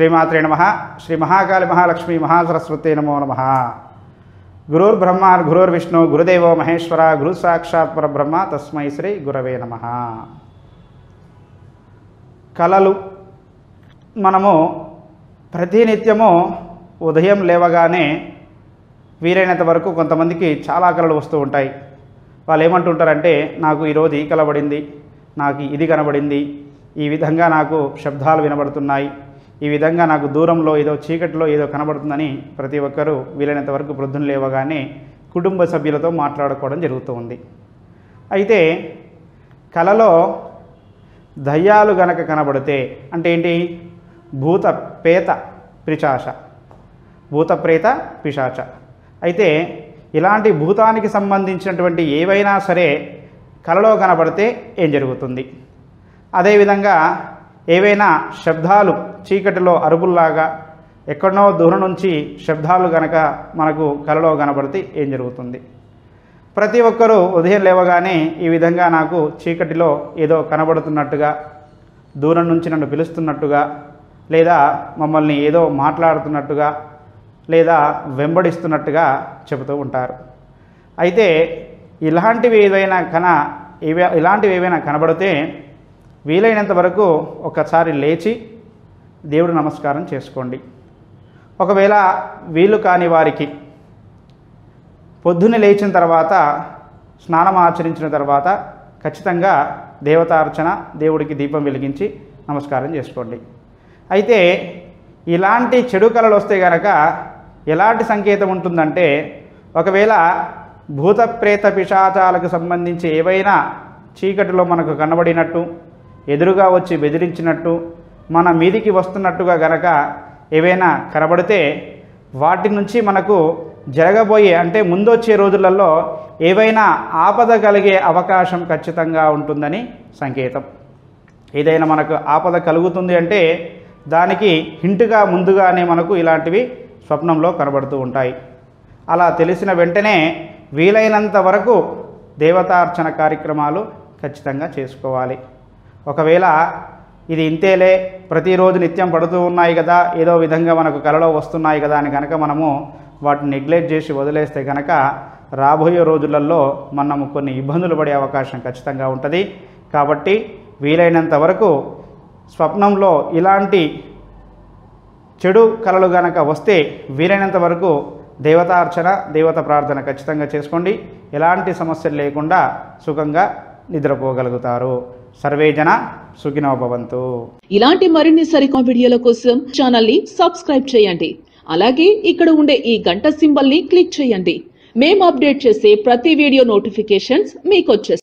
శ్రీమాత్రే నమ శ్రీ మహాకాళి మహాలక్ష్మి మహాసరస్వతి నమో నమ గురుర్బ్రహ్మ గురుర్విష్ణు గురుదేవో మహేశ్వర గురు సాక్షాత్ పరబ్రహ్మ తస్మై శ్రీ గురవే నమ కళలు మనము ప్రతినిత్యము ఉదయం లేవగానే వీలైనంత వరకు కొంతమందికి చాలా కళలు వస్తూ ఉంటాయి వాళ్ళు ఏమంటుంటారంటే నాకు ఈరోజు ఈ కళ పడింది నాకు ఇది కనబడింది ఈ విధంగా నాకు శబ్దాలు వినబడుతున్నాయి ఈ విధంగా నాకు దూరంలో ఏదో చీకటిలో ఏదో కనబడుతుందని ప్రతి ఒక్కరూ వీలైనంత వరకు ప్రొద్దున లేవగానే కుటుంబ సభ్యులతో మాట్లాడుకోవడం జరుగుతూ ఉంది అయితే కళలో దయ్యాలు గనక కనబడితే అంటే ఏంటి భూత పేత పిశాచ భూత ప్రేత పిశాచ అయితే ఇలాంటి భూతానికి సంబంధించినటువంటి ఏవైనా సరే కలలో కనబడితే ఏం జరుగుతుంది అదేవిధంగా ఏవైనా శబ్దాలు చీకటిలో అరుపుల్లాగా ఎక్కడనో దూరం నుంచి శబ్దాలు గనక మనకు కలలో కనబడితే ఏం జరుగుతుంది ప్రతి ఒక్కరూ ఉదయం లేవగానే ఈ విధంగా నాకు చీకటిలో ఏదో కనబడుతున్నట్టుగా దూరం నుంచి నన్ను పిలుస్తున్నట్టుగా లేదా మమ్మల్ని ఏదో మాట్లాడుతున్నట్టుగా లేదా వెంబడిస్తున్నట్టుగా చెబుతూ ఉంటారు అయితే ఇలాంటివి ఏదైనా కన ఇవే ఇలాంటివి ఏవైనా కనబడితే వీలైనంత వరకు ఒకసారి లేచి దేవుడు నమస్కారం చేసుకోండి ఒకవేళ వీలు కాని వారికి పొద్దున్న లేచిన తర్వాత స్నానం ఆచరించిన తర్వాత ఖచ్చితంగా దేవతార్చన దేవుడికి దీపం వెలిగించి నమస్కారం చేసుకోండి అయితే ఇలాంటి చెడు కళలు వస్తే గనక ఎలాంటి సంకేతం ఉంటుందంటే ఒకవేళ భూత ప్రేత పిశాచాలకు సంబంధించి ఏవైనా చీకటిలో మనకు కనబడినట్టు ఎదురుగా వచ్చి బెదిరించినట్టు మన మీదికి వస్తున్నట్టుగా గనక ఏవైనా కనబడితే వాటి నుంచి మనకు జరగబోయే అంటే ముందొచ్చే రోజులలో ఏవైనా ఆపద కలిగే అవకాశం ఖచ్చితంగా ఉంటుందని సంకేతం ఏదైనా మనకు ఆపద కలుగుతుంది అంటే దానికి హింటుగా ముందుగానే మనకు ఇలాంటివి స్వప్నంలో కనబడుతూ ఉంటాయి అలా తెలిసిన వెంటనే వీలైనంత వరకు దేవతార్చన కార్యక్రమాలు ఖచ్చితంగా చేసుకోవాలి ఒకవేళ ఇది ఇంతేలే ప్రతిరోజు నిత్యం పడుతూ ఉన్నాయి కదా ఏదో విధంగా మనకు కలలో వస్తున్నాయి కదా అని కనుక మనము వాటిని నెగ్లెక్ట్ చేసి వదిలేస్తే కనుక రాబోయే రోజులలో మనము కొన్ని ఇబ్బందులు పడే అవకాశం ఖచ్చితంగా ఉంటుంది కాబట్టి వీలైనంత వరకు స్వప్నంలో ఇలాంటి చెడు కళలు గనక వస్తే వీలైనంత వరకు దేవతార్చన దేవత ప్రార్థన ఖచ్చితంగా చేసుకోండి ఎలాంటి సమస్యలు లేకుండా సుఖంగా నిద్రపోగలుగుతారు సర్వే జన సుఖినో భవంతు ఇలాంటి మరిన్ని సరికొత్త వీడియోల కోసం ఛానల్ ని సబ్స్క్రైబ్ చేయండి అలాగే ఇక్కడ ఉండే ఈ గంట సింబల్ ని క్లిక్ చేయండి మేము అప్డేట్ చేసే ప్రతి వీడియో నోటిఫికేషన్స్ మీకు వచ్చేస్తాయి